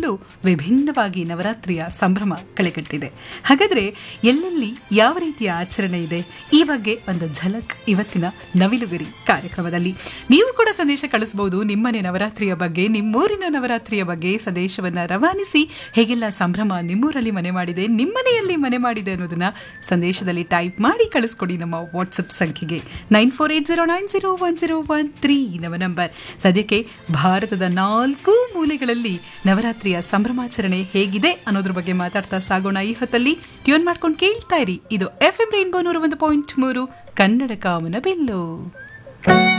ಕಡೆಗಳಲ್ಲೂ ವಿಭಿನ್ನವಾಗಿ ನವರಾತ್ರಿಯ ಸಂಭ್ರಮ ಕಳೆಗಟ್ಟಿದೆ ಹಾಗಾದ್ರೆ ಎಲ್ಲೆಲ್ಲಿ ಯಾವ ರೀತಿಯ ಆಚರಣೆ ಇದೆ ಈ ಬಗ್ಗೆ ಒಂದು ಝಲಕ್ ಇವತ್ತಿನ ನವಿಲುಗರಿ ಕಾರ್ಯಕ್ರಮದಲ್ಲಿ ನೀವು ಕೂಡ ಸಂದೇಶ ಕಳಿಸಬಹುದು ನಿಮ್ಮನೆ ನವರಾತ್ರಿಯ ಬಗ್ಗೆ ನಿಮ್ಮೂರಿನ ನವರಾತ್ರಿಯ ಬಗ್ಗೆ ಸಂದೇಶವನ್ನ ರವಾನಿಸಿ ಹೇಗೆಲ್ಲ ಸಂಭ್ರಮ ನಿಮ್ಮೂರಲ್ಲಿ ಮನೆ ಮಾಡಿದೆ ನಿಮ್ಮನೆಯಲ್ಲಿ ಮನೆ ಮಾಡಿದೆ ಅನ್ನೋದನ್ನ ಸಂದೇಶದಲ್ಲಿ ಟೈಪ್ ಮಾಡಿ ಕಳಿಸ್ಕೊಡಿ ನಮ್ಮ ವಾಟ್ಸಪ್ ಸಂಖ್ಯೆಗೆ nine four eight zero nine zero one zero one three ನಮ್ಮ ನಂಬರ್ ಸದ್ಯಕ್ಕೆ ಭಾರತದ ನಾಲ್ಕು ಮೂಲೆಗಳಲ್ಲಿ ನವರಾತ್ರಿಯ ಸಂಭ್ರಮಾಚರಣೆ ಹೇಗಿದೆ ಅನ್ನೋದ್ರ ಬಗ್ಗೆ ಮಾತಾಡ್ತಾ ಸಾಗೋಣ ಈ ಹೊತ್ತಲ್ಲಿ ಟ್ಯೂನ್ ಮಾಡ್ಕೊಂಡು ಕೇಳ್ತಾ ಇರಿ ಇದು ಎಫ್ ಎಂ ರೈನ್ಬೋ ನೂರ ಒಂದು ಪಾಯಿಂಟ್ ಮೂರು ಕನ್ನಡ ಕಾಮನ ಬೆಲ್ಲು